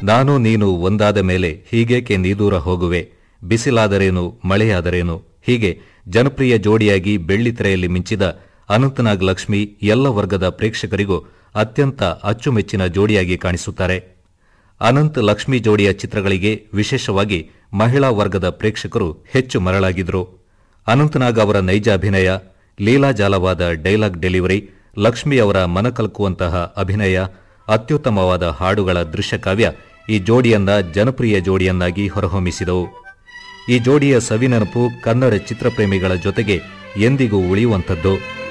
ನಾನು ನೀನು ಒಂದಾದ ಮೇಲೆ ಹೀಗೇಕೆ ನೀದೂರ ಹೋಗುವೆ ಬಿಸಿಲಾದರೇನು ಮಳೆಯಾದರೇನು ಹೀಗೆ ಜನಪ್ರಿಯ ಜೋಡಿಯಾಗಿ ಬೆಳ್ಳಿತೆರೆಯಲ್ಲಿ ಮಿಂಚಿದ ಅನಂತನಾಗ್ ಲಕ್ಷ್ಮಿ ಎಲ್ಲ ವರ್ಗದ ಪ್ರೇಕ್ಷಕರಿಗೂ ಅತ್ಯಂತ ಅಚ್ಚುಮೆಚ್ಚಿನ ಜೋಡಿಯಾಗಿ ಕಾಣಿಸುತ್ತಾರೆ ಅನಂತ್ ಲಕ್ಷ್ಮಿ ಜೋಡಿಯ ಚಿತ್ರಗಳಿಗೆ ವಿಶೇಷವಾಗಿ ಮಹಿಳಾ ವರ್ಗದ ಪ್ರೇಕ್ಷಕರು ಹೆಚ್ಚು ಮರಳಾಗಿದ್ರು ಅನಂತನಾಗ್ ಅವರ ನೈಜ ಅಭಿನಯ ಲೀಲಾಜಾಲವಾದ ಡೈಲಾಗ್ ಡೆಲಿವರಿ ಲಕ್ಷ್ಮಿ ಅವರ ಮನಕಲಕುವಂತಹ ಅಭಿನಯ ಅತ್ಯುತ್ತಮವಾದ ಹಾಡುಗಳ ದೃಶ್ಯಕಾವ್ಯ ಈ ಜೋಡಿಯನ್ನ ಜನಪ್ರಿಯ ಜೋಡಿಯನ್ನಾಗಿ ಹೊರಹೊಮ್ಮಿಸಿದವು ಈ ಜೋಡಿಯ ಸವಿನೆನಪು ಕನ್ನಡ ಚಿತ್ರಪ್ರೇಮಿಗಳ ಜೊತೆಗೆ ಎಂದಿಗೂ ಉಳಿಯುವಂಥದ್ದು